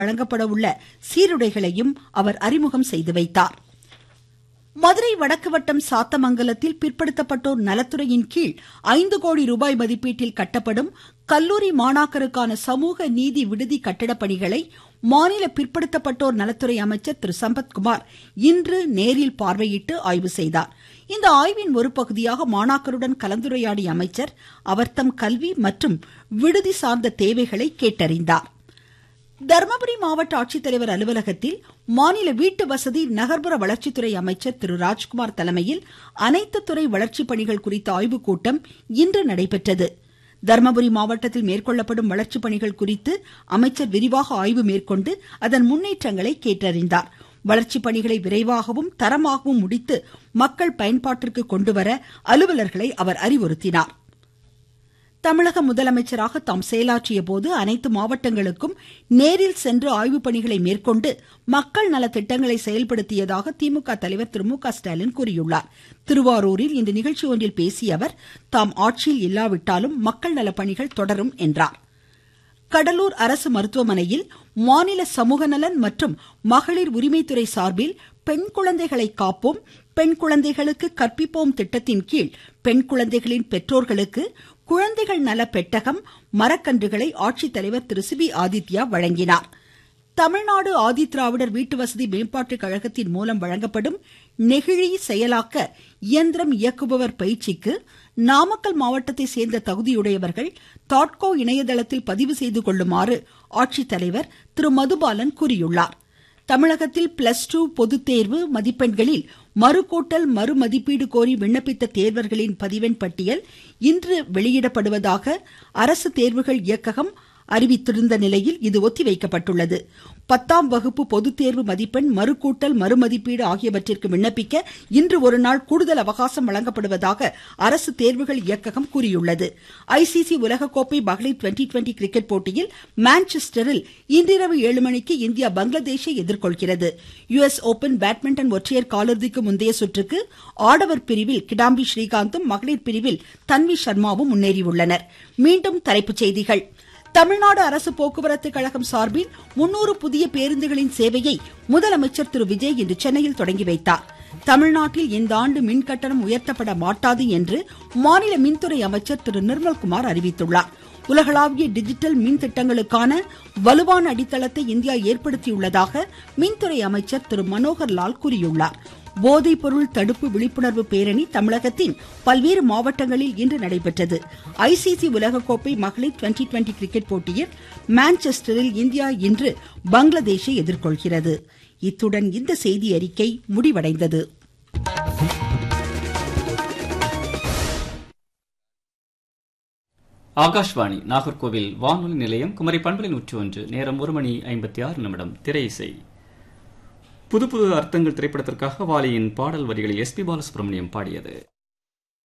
வழங்கப்பட உள்ள சீருடைகளையும் அவர் அறிமுகம் செய்து வைத்தார் மதுரை வடக்கு வட்டம் சாத்தமங்கலத்தில் பிற்படுத்தப்பட்டோர் நலத்துறையின் கீழ் ஐந்து கோடி ரூபாய் மதிப்பீட்டில் கட்டப்படும் கல்லூரி மாணாக்கருக்கான சமூக நீதி விடுதி கட்டடப் பணிகளை மாநில பிற்படுத்தப்பட்டோர் நலத்துறை அமைச்சர் திரு சம்பத்குமார் இன்று நேரில் பார்வையிட்டு ஆய்வு செய்தார் இந்த ஆய்வின் ஒரு பகுதியாக மாணாக்கருடன் கலந்துரையாடிய அமைச்சர் அவர்தம் கல்வி மற்றும் விடுதி சார்ந்த தேவைகளை கேட்டறிந்தார் தர்மபுரி மாவட்ட ஆட்சித்தலைவர் அலுவலகத்தில் மாநில வீட்டு வசதி நகர்ப்புற வளர்ச்சித்துறை அமைச்சர் திரு ராஜ்குமார் தலைமையில் அனைத்து துறை வளர்ச்சி பணிகள் குறித்த ஆய்வுக் கூட்டம் இன்று நடைபெற்றது தர்மபுரி மாவட்டத்தில் மேற்கொள்ளப்படும் வளர்ச்சிப் பணிகள் குறித்து அமைச்சர் விரிவாக ஆய்வு மேற்கொண்டு அதன் முன்னேற்றங்களை கேட்டறிந்தார் வளர்ச்சிப் பணிகளை விரைவாகவும் தரமாகவும் முடித்து மக்கள் பயன்பாட்டிற்கு கொண்டுவர அலுவலர்களை அவர் அறிவுறுத்தினார் தமிழக முதலமைச்சராக தாம் செயலாற்றிய போது அனைத்து மாவட்டங்களுக்கும் நேரில் சென்று ஆய்வுப் பணிகளை மேற்கொண்டு மக்கள் நல திட்டங்களை செயல்படுத்தியதாக திமுக தலைவர் திரு மு க ஸ்டாலின் கூறியுள்ளார் திருவாரூரில் இன்று நிகழ்ச்சி ஒன்றில் பேசிய அவர் தாம் ஆட்சியில் இல்லாவிட்டாலும் மக்கள் நல பணிகள் தொடரும் என்றார் கடலூர் அரசு மருத்துவமனையில் மாநில சமூக நலன் மற்றும் மகளிர் உரிமைத்துறை சார்பில் பெண் குழந்தைகளை காப்போம் பெண் குழந்தைகளுக்கு கற்பிப்போம் திட்டத்தின் கீழ் பெண் குழந்தைகளின் பெற்றோர்களுக்கு குழந்தைகள் நல பெட்டகம் மரக்கன்றுகளை ஆட்சித்தலைவர் திரு சிபி ஆதித்யா வழங்கினார் தமிழ்நாடு ஆதிதிராவிடர் வீட்டுவசதி மேம்பாட்டுக் கழகத்தின் மூலம் வழங்கப்படும் நெகிழி செயலாக்க இயந்திரம் இயக்குபவர் பயிற்சிக்கு நாமக்கல் மாவட்டத்தை சேர்ந்த தகுதியுடையவர்கள் தாட்கோ இணையதளத்தில் பதிவு செய்து கொள்ளுமாறு ஆட்சித்தலைவர் திரு மதுபாலன் கூறியுள்ளார் தமிழகத்தில் பிளஸ் டூ பொதுத்தேர்வு மதிப்பெண்களில் மறுகூட்டல் மறுமதிப்பீடு கோரி விண்ணப்பித்த தேர்வர்களின் பதிவெண் பட்டியல் இன்று வெளியிடப்படுவதாக அரசு தேர்வுகள் இயக்ககம் அறிவித்திருந்த நிலையில் இது ஒத்திவைக்கப்பட்டுள்ளது பத்தாம் வகுப்பு பொதுத்தேர்வு மதிப்பெண் மறுகூட்டல் மறுமதிப்பீடு ஆகியவற்றிற்கு விண்ணப்பிக்க இன்று ஒரு நாள் கூடுதல் அவகாசம் வழங்கப்படுவதாக அரசு தேர்வுகள் இயக்ககம் கூறியுள்ளது ஐசிசி உலகக்கோப்பை மகளிர் டுவெண்டி டுவெண்டி கிரிக்கெட் போட்டியில் மான்செஸ்டரில் இன்றிரவு ஏழு மணிக்கு இந்தியா பங்களாதேஷை எதிர்கொள்கிறது யுஎஸ் ஓபன் பேட்மிண்டன் ஒற்றையர் காலிறுதிக்கு முந்தைய சுற்றுக்கு ஆடவர் பிரிவில் கிடாம்பி ஸ்ரீகாந்தும் மகளிர் பிரிவில் தன்வி சர்மாவும் முன்னேறியுள்ளனர் மீண்டும் தலைப்புச் செய்திகள் தமிழ்நாடு அரசு போக்குவரத்து கழகம் சார்பில் முன்னூறு புதிய பேருந்துகளின் சேவையை முதலமைச்சர் திரு விஜய் இன்று சென்னையில் தொடங்கி வைத்தார் தமிழ்நாட்டில் இந்த ஆண்டு மின் கட்டணம் உயர்த்தப்பட மாட்டாது என்று மாநில மின்துறை அமைச்சர் திரு நிர்மல்குமார் அறிவித்துள்ளார் உலகளாவிய டிஜிட்டல் மின் திட்டங்களுக்கான வலுவான அடித்தளத்தை இந்தியா ஏற்படுத்தியுள்ளதாக மின்துறை அமைச்சர் திரு மனோகர் லால் கூறியுள்ளார் போதைப் பொருள் தடுப்பு விழிப்புணர்வு பேரணி தமிழகத்தின் பல்வேறு மாவட்டங்களில் இன்று நடைபெற்றது ஐசிசி உலகக்கோப்பை மகளிர் டுவெண்டி டுவெண்டி கிரிக்கெட் போட்டியில் மான்செஸ்டரில் இந்தியா இன்று பங்களாதேஷை எதிர்கொள்கிறது இத்துடன் இந்த செய்தி அறிக்கை முடிவடைந்தது ஆகாஷ்வாணி நாகர்கோவில் வானொலி நிலையம் குமரி பண்பலை நூற்றி ஒன்று நேரம் ஒரு மணி ஐம்பத்தி ஆறு நிமிடம் திரை இசை புது புது அர்த்தங்கள் திரைப்படத்திற்காக வாலியின் பாடல் வரிகளில் எஸ் பி பாலசுப்ரமணியம் பாடியது